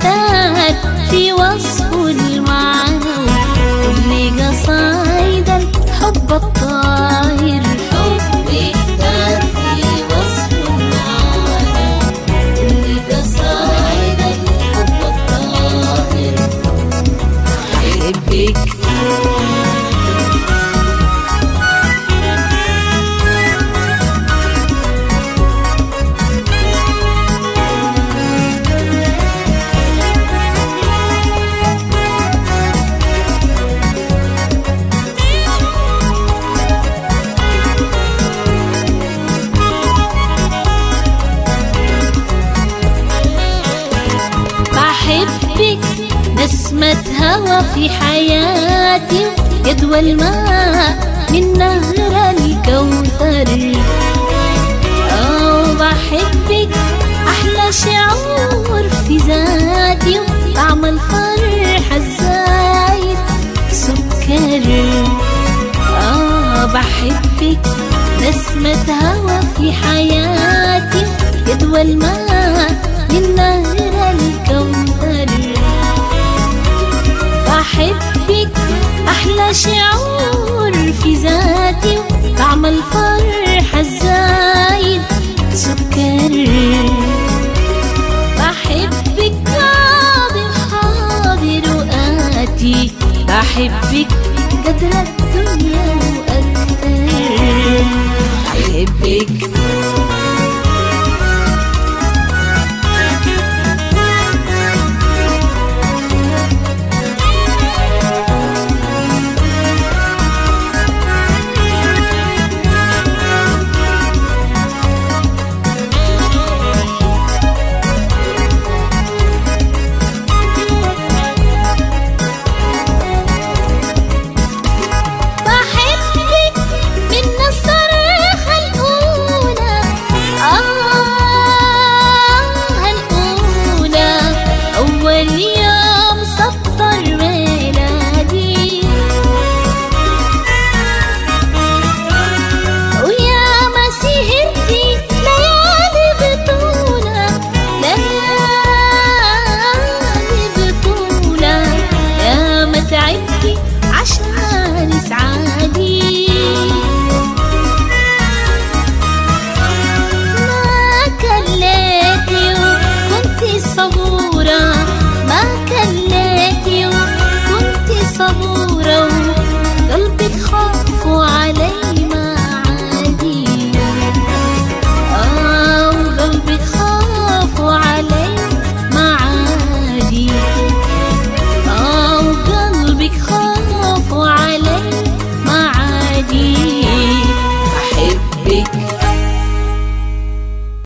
محتار في وصفه المعنوي كل قصايد الحب الطاهر حب محتار في وصف المعنى كل قصائد الحب الطاهر أحبك بحبك نسمة هوى في حياتي جدوى الماء من نهر الكوثر أو بحبك أحلى شعور في ذاتي طعم الفرح الزايد سكر آه بحبك نسمة هوى في حياتي جدوى الماء من نهر الكوثر بحبك أحلى شعور في ذاتي طعم الفرح الزايد سكر